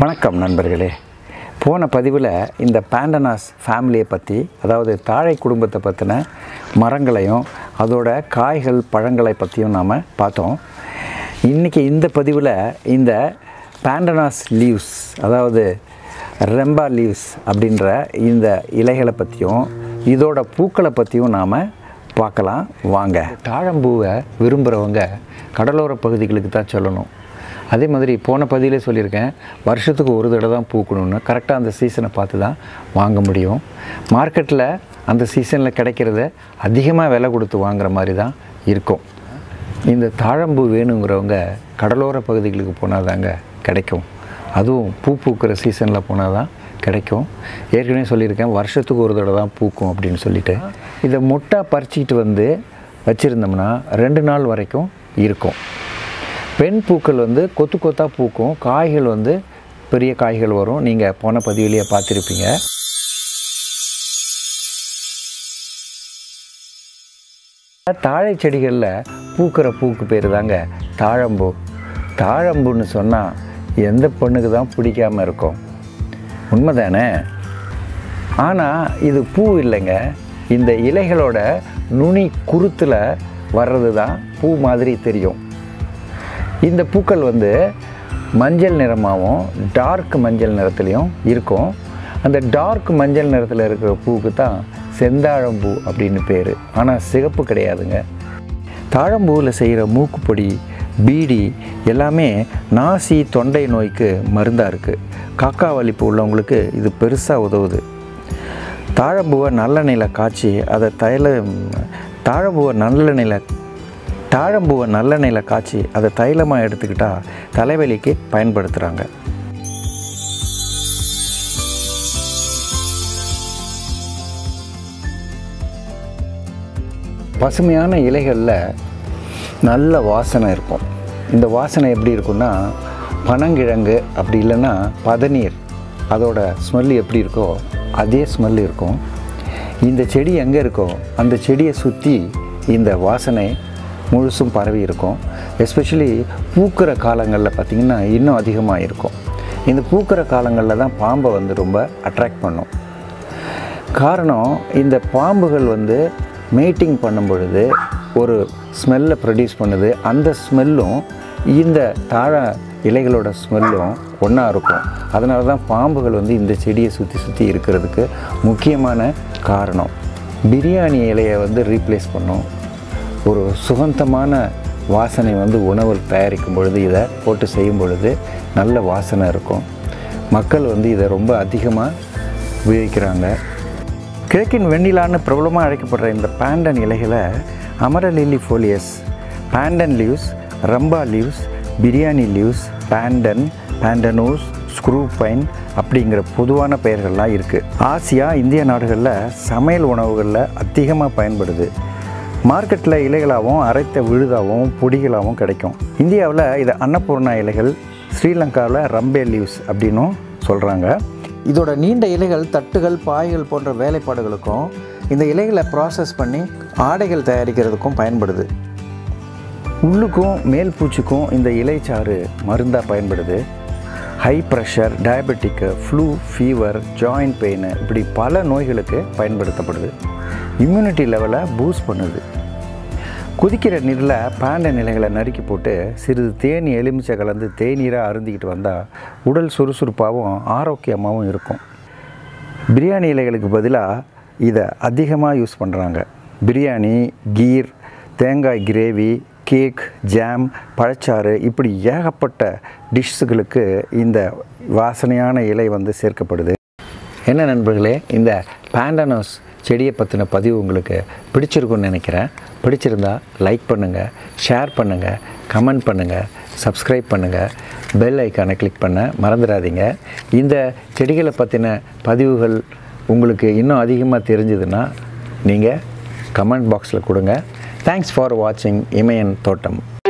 வணக்கம் நண்பர்களே போன பதிவில் இந்த பேண்டனாஸ் ஃபேமிலியை பற்றி அதாவது தாழை குடும்பத்தை பற்றின மரங்களையும் அதோட காய்கள் பழங்களை பற்றியும் நாம் பார்த்தோம் இன்றைக்கி இந்த பதிவில் இந்த பேண்டனாஸ் லீவ்ஸ் அதாவது ரெம்பா லீவ்ஸ் அப்படின்ற இந்த இலைகளை பற்றியும் இதோட பூக்களை பற்றியும் நாம் பார்க்கலாம் வாங்க தாழம்பூவை விரும்புகிறவங்க கடலோர பகுதிகளுக்கு தான் சொல்லணும் அதே மாதிரி போன பதிவிலே சொல்லியிருக்கேன் வருஷத்துக்கு ஒரு தடவை தான் பூக்கணும்னு கரெக்டாக அந்த சீசனை பார்த்து தான் வாங்க முடியும் மார்க்கெட்டில் அந்த சீசனில் கிடைக்கிறத அதிகமாக விலை கொடுத்து வாங்குற மாதிரி தான் இருக்கும் இந்த தாழம்பூ வேணுங்கிறவங்க கடலோர பகுதிகளுக்கு போனால் தாங்க கிடைக்கும் அதுவும் பூ பூக்கிற சீசனில் போனால் தான் கிடைக்கும் ஏற்கனவே சொல்லியிருக்கேன் வருஷத்துக்கு ஒரு தடவை தான் பூக்கும் அப்படின்னு சொல்லிட்டு இதை மொட்டாக பறிச்சிக்கிட்டு வந்து வச்சுருந்தோம்னா ரெண்டு நாள் வரைக்கும் இருக்கும் பெண் பூக்கள் வந்து கொத்து கொத்தாக பூக்கும் காய்கள் வந்து பெரிய காய்கள் வரும் நீங்கள் போன பதிவிலேயே பார்த்துருப்பீங்க தாழை செடிகளில் பூக்கிற பூக்கு பேர் தாங்க தாழம்பூ தாழம்பூன்னு சொன்னால் எந்த பொண்ணுக்கு தான் பிடிக்காம இருக்கும் உண்மைதானே ஆனால் இது பூ இல்லைங்க இந்த இலைகளோட நுனி குருத்தில் வர்றது தான் பூ மாதிரி தெரியும் இந்த பூக்கள் வந்து மஞ்சள் நிறமாகவும் டார்க் மஞ்சள் நிறத்துலையும் இருக்கும் அந்த டார்க் மஞ்சள் நிறத்தில் இருக்கிற பூவுக்கு தான் செந்தாழம்பூ அப்படின்னு பேர் ஆனால் சிகப்பு கிடையாதுங்க தாழம்பூவில் செய்கிற மூக்குப்பொடி பீடி எல்லாமே நாசி தொண்டை நோய்க்கு மருந்தாக இருக்குது காக்கா வலிப்பு உள்ளவங்களுக்கு இது பெருசாக உதவுது தாழம்பூவை நல்லெண்ணெயில் காய்ச்சி அதை தைல தாழம்பூவை நல்லெண்ணெயில் தாழம்பூவை நல்லெண்ணெயில் காய்ச்சி அதை தைலமாக எடுத்துக்கிட்டால் தலைவலிக்கு பயன்படுத்துகிறாங்க பசுமையான இலைகளில் நல்ல வாசனை இருக்கும் இந்த வாசனை எப்படி இருக்குன்னா பனங்கிழங்கு அப்படி இல்லைன்னா பதநீர் அதோட ஸ்மெல் எப்படி இருக்கோ அதே ஸ்மெல் இருக்கும் இந்த செடி எங்கே இருக்கோ அந்த செடியை சுற்றி இந்த வாசனை முழுசும் பரவி இருக்கும் எஸ்பெஷலி பூக்கிற காலங்களில் பார்த்திங்கன்னா இன்னும் அதிகமாக இருக்கும் இந்த பூக்கிற காலங்களில் தான் பாம்பை வந்து ரொம்ப அட்ராக்ட் பண்ணும் காரணம் இந்த பாம்புகள் வந்து மேட்டிங் பண்ணும் பொழுது ஒரு ஸ்மெல்லை ப்ரொடியூஸ் பண்ணுது அந்த ஸ்மெல்லும் இந்த தாழ இலைகளோட ஸ்மெல்லும் ஒன்றா இருக்கும் அதனால தான் பாம்புகள் வந்து இந்த செடியை சுற்றி சுற்றி இருக்கிறதுக்கு முக்கியமான காரணம் பிரியாணி இலையை வந்து ரீப்ளேஸ் பண்ணும் ஒரு சுகந்தமான வாசனை வந்து உணவில் தயாரிக்கும் பொழுது இதை போட்டு செய்யும் பொழுது நல்ல வாசனை இருக்கும் மக்கள் வந்து இதை ரொம்ப அதிகமாக உபயோகிக்கிறாங்க கிழக்கின் வெண்ணிலான்னு பிரபலமாக அழைக்கப்படுற இந்த பேண்டன் இலைகளை அமரலில்லி ஃபோலியஸ் பேண்டன் லீவ்ஸ் ரம்பா leaves biryani leaves pandan pandanus screw pine அப்படிங்கிற பொதுவான பெயர்கள்லாம் இருக்குது ஆசியா இந்திய நாடுகளில் சமையல் உணவுகளில் அதிகமாக பயன்படுது மார்க்கெட்டில் இலைகளாகவும் அரைத்த விழுதாகவும் பொடிகளாகவும் கிடைக்கும் இந்தியாவில் இதை அன்னபூர்ணா இலைகள் ஸ்ரீலங்காவில் ரம்பே லீவ்ஸ் அப்படின்னும் சொல்கிறாங்க இதோட நீண்ட இலைகள் தட்டுகள் பாய்கள் போன்ற வேலைப்பாடுகளுக்கும் இந்த இலைகளை ப்ராசஸ் பண்ணி ஆடைகள் தயாரிக்கிறதுக்கும் பயன்படுது உள்ளுக்கும் மேல் பூச்சிக்கும் இந்த இலைச்சாறு மருந்தாக பயன்படுது ஹை ப்ரெஷர் டயபெட்டிக்கு ஃப்ளூ ஃபீவர் ஜாயிண்ட் பெயின் இப்படி பல நோய்களுக்கு பயன்படுத்தப்படுது இம்யூனிட்டி லெவலை பூஸ்ட் பண்ணுது கொதிக்கிற நீரில் பாண்ட நிலைகளை நறுக்கி போட்டு சிறிது தேனி எலுமிச்சை கலந்து தேநீராக அருந்திக்கிட்டு வந்தால் உடல் சுறுசுறுப்பாகவும் ஆரோக்கியமாகவும் இருக்கும் பிரியாணி இலைகளுக்கு பதிலாக இதை அதிகமாக யூஸ் பண்ணுறாங்க பிரியாணி கீர் தேங்காய் கிரேவி கேக் ஜாம் பழச்சாறு இப்படி ஏகப்பட்ட டிஷ்ஷுகளுக்கு இந்த வாசனையான இலை வந்து சேர்க்கப்படுது என்ன நண்பர்களே இந்த பேண்டனோஸ் செடியை பற்றின பதிவு உங்களுக்கு பிடிச்சிருக்குன்னு நினைக்கிறேன் பிடிச்சிருந்தா லைக் பண்ணுங்கள் ஷேர் பண்ணுங்கள் கமெண்ட் பண்ணுங்கள் சப்ஸ்கிரைப் பண்ணுங்கள் பெல் ஐக்கானை கிளிக் பண்ண மறந்துடாதீங்க இந்த செடிகளை பற்றின பதிவுகள் உங்களுக்கு இன்னும் அதிகமாக தெரிஞ்சதுன்னா நீங்கள் கமெண்ட் பாக்ஸில் கொடுங்க தேங்க்ஸ் ஃபார் வாட்சிங் இமயன் தோட்டம்